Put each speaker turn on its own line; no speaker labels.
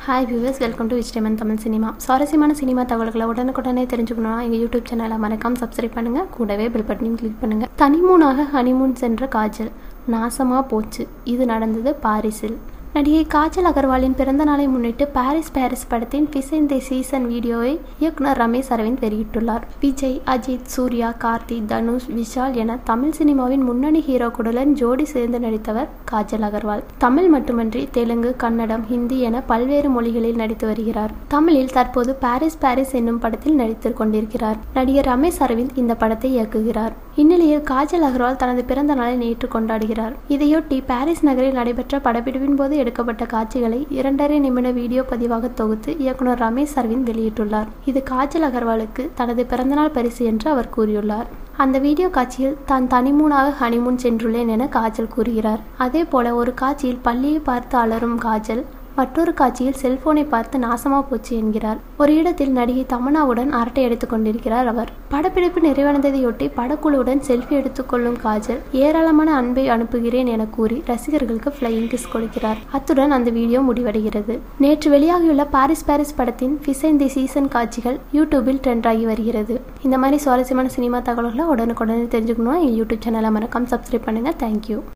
hi viewers welcome to விஜயமன் Tamil cinema சுவாரஸ்யமான cinema தகவல்களை உடனுக்குடனே தெரிஞ்சுக்கணும்னா எங்கள் யூடியூப் சேனலை மறக்காம சப்ஸ்கிரைப் பண்ணுங்கள் கூடவே பெல் பட்டனையும் கிளிக் பண்ணுங்கள் தனிமூனாக ஹனிமூன் சென்ற காஜல் நாசமாக போச்சு இது நடந்தது பாரிஸில் நடிகை காஜல் அகர்வாலின் பிறந்த நாளை முன்னிட்டு பாரிஸ் பாரிஸ் படத்தின் பிசைன் தி சீசன் வீடியோவை இயக்குனர் ரமேஷ் அரவிந்த் வெளியிட்டுள்ளார் விஜய் அஜித் சூர்யா கார்த்தி தனுஷ் விஷால் என தமிழ் சினிமாவின் முன்னணி ஹீரோக்களுடன் ஜோடி சேர்ந்து நடித்தவர் காஜல் அகர்வால் தமிழ் மட்டுமன்றி தெலுங்கு கன்னடம் ஹிந்தி என பல்வேறு மொழிகளில் நடித்து வருகிறார் தமிழில் தற்போது பாரிஸ் பாரிஸ் என்னும் படத்தில் நடித்து கொண்டிருக்கிறார் நடிகர் ரமேஷ் அரவிந்த் இந்த படத்தை இயக்குகிறார் இந்நிலையில் காஜல் அகர்வால் தனது பிறந்த நாளை நேற்று கொண்டாடுகிறார் இதையொட்டி பாரிஸ் நகரில் நடைபெற்ற படப்பிடிப்பின் போது எடுக்கப்பட்ட காட்சிகளை இரண்டரை நிமிட வீடியோ பதிவாக தொகுத்து இயக்குனர் ரமேஷ் அரவிந்த் வெளியிட்டுள்ளார் இது காஜல் அகர்வாலுக்கு தனது பிறந்தநாள் பரிசு என்று அவர் கூறியுள்ளார் அந்த வீடியோ காட்சியில் தான் தனிமூனாக ஹனிமூன் சென்றுள்ளேன் என காஜல் கூறுகிறார் அதே போல ஒரு காட்சியில் பள்ளியை பார்த்து அலரும் காஜல் மற்றொரு காட்சியில் செல்போனை பார்த்து நாசமா போச்சு என்கிறார் ஒரு இடத்தில் நடிகை தமனாவுடன் அரட்டை எடுத்துக் கொண்டிருக்கிறார் அவர் படப்பிடிப்பு நிறைவடைந்ததையொட்டி படக்குழுவுடன் செல்ஃபி எடுத்துக்கொள்ளும் காஜல் ஏராளமான அன்பை அனுப்புகிறேன் என கூறி ரசிகர்களுக்கு ஃபிளையிங் கிஸ் கொடுக்கிறார் அத்துடன் அந்த வீடியோ முடிவடைகிறது நேற்று வெளியாகியுள்ள பாரிஸ் பாரிஸ் படத்தின் ஃபிசைன் தி சீசன் காட்சிகள் யூடியூபில் ட்ரெண்ட் ஆகி வருகிறது இந்த மாதிரி சுவாரஸ்யமான சினிமா தகவல்களை உடனுக்குடனே தெரிஞ்சுக்கணும் எங்கள் யூடியூப் சேனலை மறக்காம சப்ஸ்கிரைப் பண்ணுங்கள் தேங்க்யூ